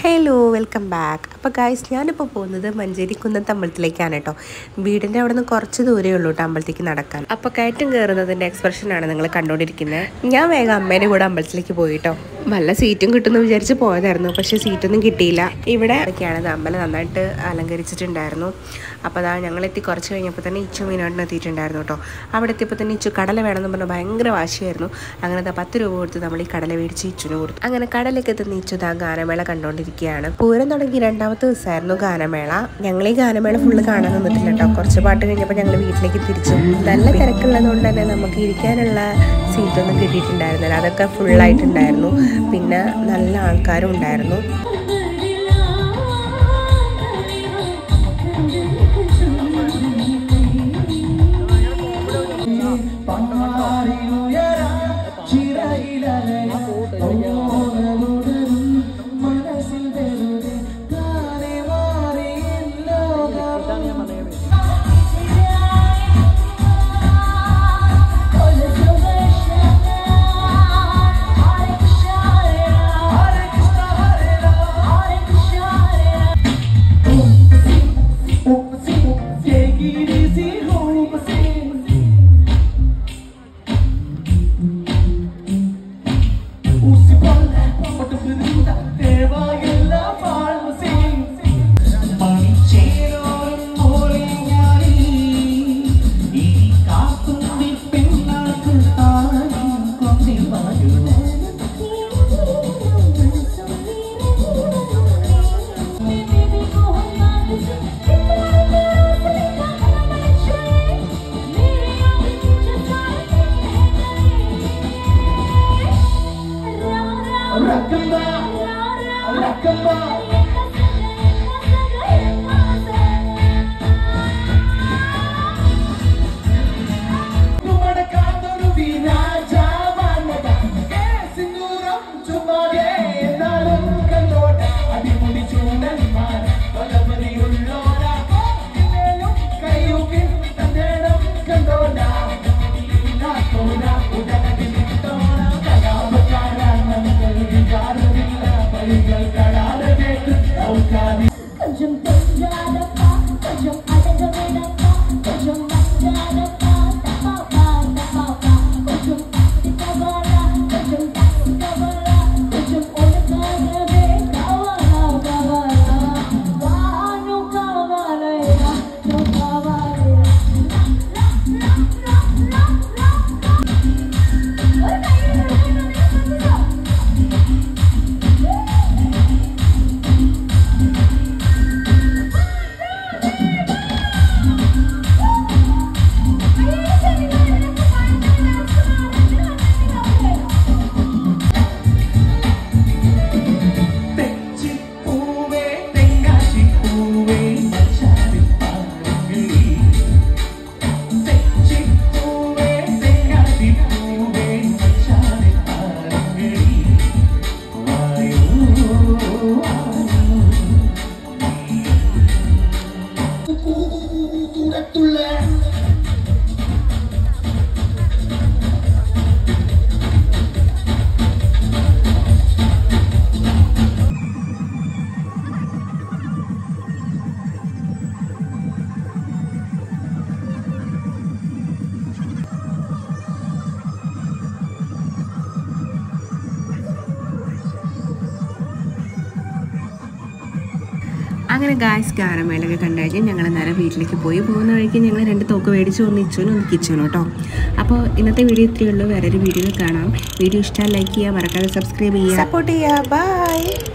hello welcome back അപ്പോൾ guys ഞാനിപ്പോൾ പോകുന്നത് മഞ്ചേരി കുന്നത്ത് അമ്പലത്തിലേക്കാണ് കേട്ടോ വീടിൻ്റെ അവിടെ നിന്ന് കുറച്ച് ദൂരമേ ഉള്ളൂ കേട്ടോ അമ്പലത്തേക്ക് നടക്കാൻ അപ്പോൾ കയറ്റം കയറുന്നതിൻ്റെ എക്സ്പ്രഷനാണ് നിങ്ങൾ കണ്ടുകൊണ്ടിരിക്കുന്നത് ഞാൻ വേഗം അമ്മേൻ്റെ കൂടെ അമ്പലത്തിലേക്ക് പോയി കേട്ടോ വല്ല സീറ്റും കിട്ടുമെന്ന് വിചാരിച്ച് പോയതായിരുന്നു പക്ഷേ സീറ്റൊന്നും കിട്ടിയില്ല ഇവിടെ ഒക്കെയാണ് അമ്പലം നന്നായിട്ട് അലങ്കരിച്ചിട്ടുണ്ടായിരുന്നു അപ്പോൾ അതാ ഞങ്ങളെത്തി കുറച്ച് കഴിഞ്ഞപ്പോൾ തന്നെ ഇച്ചു മീനാട്ടിന് എത്തിയിട്ടുണ്ടായിരുന്നു കേട്ടോ അവിടെ എത്തിയപ്പോൾ തന്നെ ഇച്ചു കടല വേണമെന്ന് പറഞ്ഞാൽ ഭയങ്കര വാശിയായിരുന്നു അങ്ങനെ ദാ പത്ത് രൂപ കൊടുത്ത് നമ്മൾ ഈ കടല മേടിച്ച് ഇച്ചുവിന് കൊടുത്തു അങ്ങനെ കടലൊക്കെ എത്തുന്ന ഇച്ചു ദാ ഗാനമേള കണ്ടുകൊണ്ടിരിക്കുകയാണ് പൂരം തുടങ്ങി രണ്ടാമത്തെ ദിവസമായിരുന്നു ഗാനമേള ഞങ്ങൾ ഈ ഗാനമേള ഫുള്ള് കാണാൻ നിന്നിട്ടില്ല കേട്ടോ കുറച്ച് പാട്ട് കഴിഞ്ഞപ്പോൾ ഞങ്ങൾ വീട്ടിലേക്ക് തിരിച്ചു നല്ല തിരക്കുള്ളതുകൊണ്ട് തന്നെ നമുക്ക് ഇരിക്കാനുള്ള സീറ്റൊന്നും കിട്ടിയിട്ടുണ്ടായിരുന്നില്ല അതൊക്കെ ഫുള്ളായിട്ടുണ്ടായിരുന്നു പിന്നെ നല്ല ആൾക്കാരും ഉണ്ടായിരുന്നു അങ്ങനെ ഗായ്സ് ഗാനമേളൊക്കെ കണ്ടുകഴിഞ്ഞ് ഞങ്ങൾ നേരെ വീട്ടിലേക്ക് പോയി പോകുന്ന വഴിക്ക് ഞങ്ങൾ രണ്ട് തോക്ക് മേടിച്ച് ഒന്ന് ഇച്ചോനും ഒന്ന് കിച്ചനും കേട്ടോ അപ്പോൾ ഇന്നത്തെ വീഡിയോ ഇത്രയേ ഉള്ളൂ വേറൊരു വീഡിയോയിൽ കാണാം വീഡിയോ ഇഷ്ടമായി ലൈക്ക് ചെയ്യുക മറക്കാതെ സബ്സ്ക്രൈബ് ചെയ്യുക സപ്പോർട്ട് ചെയ്യുക ബൈ